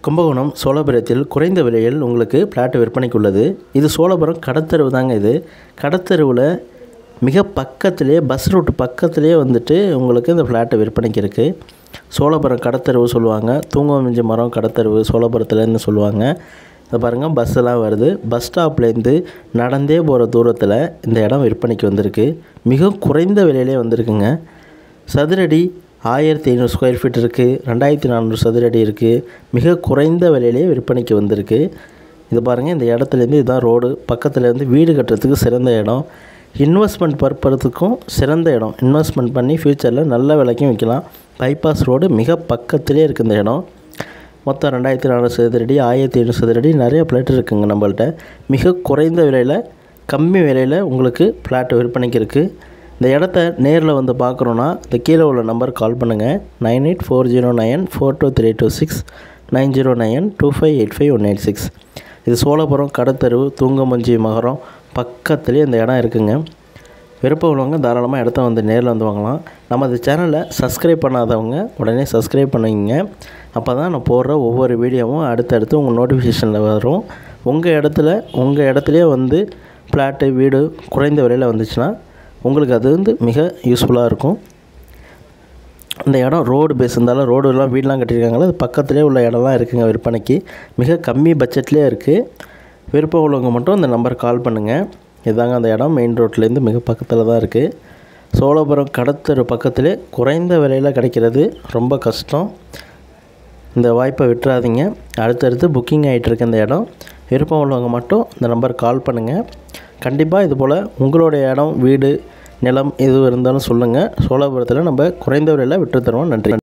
கும்பகோணம் சோழபுரத்தில் குறைந்த விலையில் உங்களுக்கு பிளாட் விற்பனைக்கு உள்ளது இது சோழபுரம் கடத்தெருவு தாங்க இது கடத்தெருவில் மிக பக்கத்திலே பஸ் ரூட் பக்கத்திலே வந்துட்டு உங்களுக்கு இந்த ஃப்ளாட்டு விற்பனைக்கு இருக்குது சோழபுரம் கடத்தெருவு சொல்லுவாங்க தூங்கமிஞ்சி மரம் கடத்தெருவு சோழபுரத்துலேருந்து சொல்லுவாங்க இதை பாருங்கள் பஸ்ஸெல்லாம் வருது பஸ் ஸ்டாப்லேருந்து நடந்தே போகிற தூரத்தில் இந்த இடம் விற்பனைக்கு வந்திருக்கு மிக குறைந்த விலையிலே வந்திருக்குங்க சதுரடி ஆயிரத்தி ஐநூறு ஸ்கொயர் ஃபீட் இருக்குது ரெண்டாயிரத்தி நானூறு சதுரடி இருக்குது மிக குறைந்த விலையிலே விற்பனைக்கு வந்திருக்கு இது பாருங்கள் இந்த இடத்துலேருந்து இதுதான் ரோடு பக்கத்துலேருந்து வீடு கட்டுறதுக்கு சிறந்த இடம் இன்வெஸ்ட்மெண்ட் பர்பஸுக்கும் சிறந்த இடம் இன்வெஸ்ட்மெண்ட் பண்ணி ஃப்யூச்சரில் நல்ல விலைக்கும் விற்கலாம் பைபாஸ் ரோடு மிக பக்கத்திலே இருக்குது இந்த இடம் மொத்தம் ரெண்டாயிரத்தி நானூறு சதுரடி ஆயிரத்தி ஐநூறு சதுரடி நிறைய பிளாட் இருக்குங்க நம்மள்ட்ட மிக குறைந்த விலையில் கம்மி விலையில் உங்களுக்கு பிளாட் விற்பனைக்கு இருக்குது இந்த இடத்த நேரில் வந்து பார்க்குறோன்னா இந்த கீழே உள்ள நம்பர் கால் பண்ணுங்கள் nine eight four zero nine four two three two six nine zero nine two five eight five one eight six இது சோழபுரம் கடத்தெருவு தூங்கமஞ்சி மகரம் பக்கத்துலேயே இந்த இடம் இருக்குங்க விருப்பம் உள்ளவங்க தாராளமாக இடத்த வந்து நேரில் வந்து வாங்கலாம் நமது சேனலை சப்ஸ்கிரைப் பண்ணாதவங்க உடனே சப்ஸ்கிரைப் பண்ணிக்கங்க அப்போ தான் நான் போடுற ஒவ்வொரு வீடியோவும் அடுத்தடுத்து உங்கள் நோட்டிஃபிகேஷனில் வரும் உங்கள் இடத்துல உங்கள் இடத்துலையே வந்து ஃப்ளாட்டு வீடு குறைந்த விலையில் வந்துச்சுன்னா உங்களுக்கு அது வந்து மிக யூஸ்ஃபுல்லாக இருக்கும் இந்த இடம் ரோடு பேஸ் இருந்தாலும் ரோடுலாம் வீடெலாம் கட்டியிருக்காங்களா அது பக்கத்துலேயே உள்ள இடம்லாம் இருக்குங்க விற்பனைக்கு மிக கம்மி பட்ஜெட்லேயே இருக்குது விருப்பம் உள்ளவங்க மட்டும் இந்த நம்பர் கால் பண்ணுங்கள் இதாங்க அந்த இடம் மெயின் ரோட்லேருந்து மிக பக்கத்தில் தான் இருக்குது சோழபுரம் கடத்தெரு பக்கத்திலே குறைந்த விலையில் கிடைக்கிறது ரொம்ப கஷ்டம் இந்த வாய்ப்பை விட்டுறாதீங்க அடுத்தடுத்து புக்கிங் ஆகிட்டு இருக்கு இந்த இடம் விருப்பம் உள்ளவங்க மட்டும் இந்த நம்பர் கால் பண்ணுங்கள் கண்டிப்பாக இது போல் உங்களுடைய இடம் வீடு நிலம் எது இருந்தாலும் சொல்லுங்கள் சோழபுரத்தில் நம்ம குறைந்த விலையில் விட்டு தருவோம் நன்றி